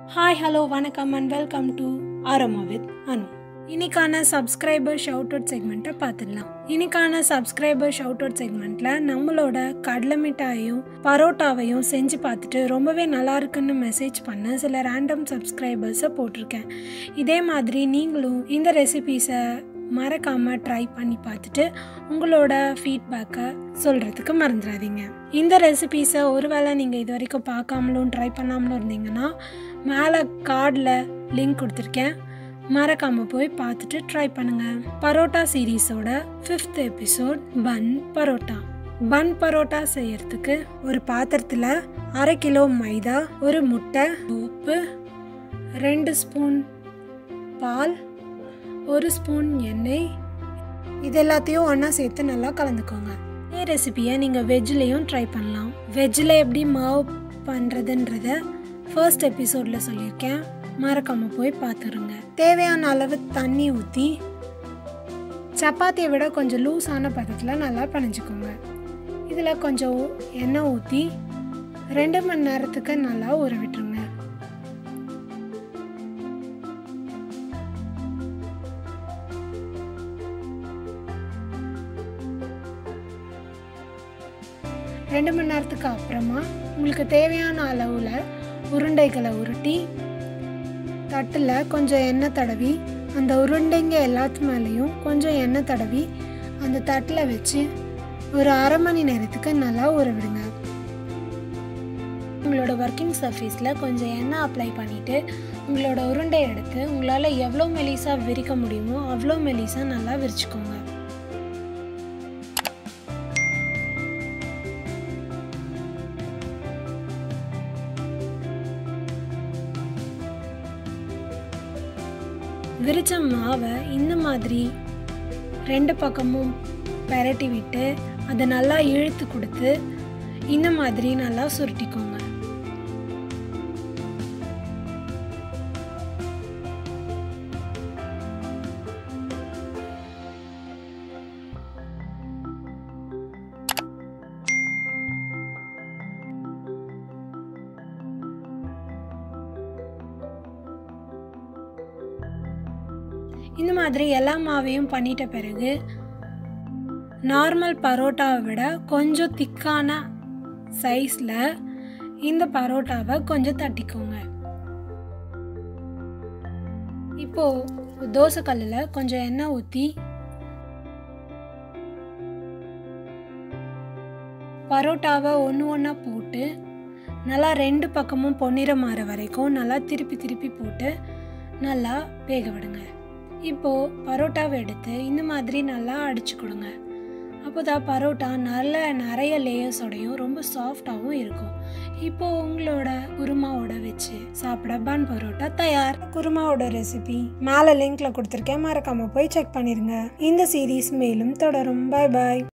hi hello வணக்கம் and welcome to aroma with Anu இன்னைக்கான subscriber shout out செக்மெண்ட்டை பார்த்துடலாம் இன்னைக்கான சப்ஸ்கிரைபர் ஷவுட் அவுட் செக்மெண்ட்டில் நம்மளோட கடலை மிட்டாயும் பரோட்டாவையும் செஞ்சு பார்த்துட்டு ரொம்பவே நல்லா இருக்குன்னு மெசேஜ் பண்ண சில ரேண்டம் சப்ஸ்கிரைபர்ஸை போட்டிருக்கேன் இதே மாதிரி நீங்களும் இந்த ரெசிபீஸை மறக்காமல் ட்ரை பண்ணி பார்த்துட்டு உங்களோட ஃபீட்பேக்கை சொல்கிறதுக்கு மறந்துடாதீங்க இந்த ரெசிபீஸை ஒருவேளை நீங்கள் இது வரைக்கும் பார்க்காமலும் ட்ரை பண்ணாமலும் இருந்தீங்கன்னா மேலே கார்டில் லிங்க் கொடுத்துருக்கேன் மறக்காமல் போய் பார்த்துட்டு ட்ரை பண்ணுங்கள் பரோட்டா சீரீஸோட fifth episode bun parotta bun parotta செய்யறதுக்கு ஒரு பாத்திரத்தில் அரை கிலோ மைதா ஒரு முட்டை உப்பு ரெண்டு ஸ்பூன் பால் ஒரு ஸ்பூன் எண்ணெய் இது எல்லாத்தையும் ஒன்றா சேர்த்து நல்லா கலந்துக்கோங்க இதே ரெசிபியை நீங்கள் வெஜ்லேயும் ட்ரை பண்ணலாம் வெஜ்ஜில் எப்படி மாவு பண்ணுறதுன்றத ஃபர்ஸ்ட் எபிசோடில் சொல்லியிருக்கேன் மறக்காமல் போய் பார்த்துருங்க தேவையான அளவு தண்ணி ஊற்றி சப்பாத்தியை விட கொஞ்சம் லூஸான பதத்தில் நல்லா பிணைஞ்சிக்கோங்க இதில் கொஞ்சம் எண்ணெய் ஊற்றி ரெண்டு மணி நேரத்துக்கு நல்லா ஊற விட்டுருங்க ரெண்டு மணி நேரத்துக்கு அப்புறமா உங்களுக்கு தேவையான அளவில் உருண்டைகளை உருட்டி தட்டில் கொஞ்சம் எண்ணெய் தடவி அந்த உருண்டைங்க எல்லாத்து மேலேயும் கொஞ்சம் எண்ணெய் தடவி அந்த தட்டில் வச்சு ஒரு அரை மணி நேரத்துக்கு நல்லா ஊற விடுங்க உங்களோட ஒர்க்கிங் சர்ஃபேஸில் கொஞ்சம் எண்ணெய் அப்ளை பண்ணிவிட்டு உங்களோட உருண்டை எடுத்து உங்களால் எவ்வளோ மெலிசாக விரிக்க முடியுமோ அவ்வளோ மெலிசாக நல்லா விரிச்சுக்கோங்க விரிச்ச மாவை இந்த மாதிரி ரெண்டு பக்கமும் பெரட்டி விட்டு அதை நல்லா இழுத்து கொடுத்து இந்த மாதிரி நல்லா சுருட்டிக்கோங்க இந்த மாதிரி எல்லா மாவையும் பண்ணிட்ட பிறகு நார்மல் பரோட்டாவை விட கொஞ்சம் திக்கான சைஸில் இந்த பரோட்டாவை கொஞ்சம் தட்டிக்கோங்க இப்போது தோசைக்கல்லில் கொஞ்சம் எண்ணெய் ஊற்றி பரோட்டாவை ஒன்று ஒன்றா போட்டு நல்லா ரெண்டு பக்கமும் பொன்னிறம் மாற வரைக்கும் நல்லா திருப்பி திருப்பி போட்டு நல்லா வேக விடுங்க இப்போது பரோட்டாவை எடுத்து இந்த மாதிரி நல்லா அடிச்சு கொடுங்க அப்போ தான் பரோட்டா நல்ல நிறைய லேயர்ஸோடையும் ரொம்ப சாஃப்டாகவும் இருக்கும் இப்போது உங்களோட குருமாவோட வச்சு சாப்பிட பன் பரோட்டா தயார் குருமாவோட ரெசிபி மேலே லிங்க்ல கொடுத்துருக்கேன் மறக்காம போய் செக் பண்ணிருங்க இந்த சீரீஸ் மேலும் தொடரும் பாய் பாய்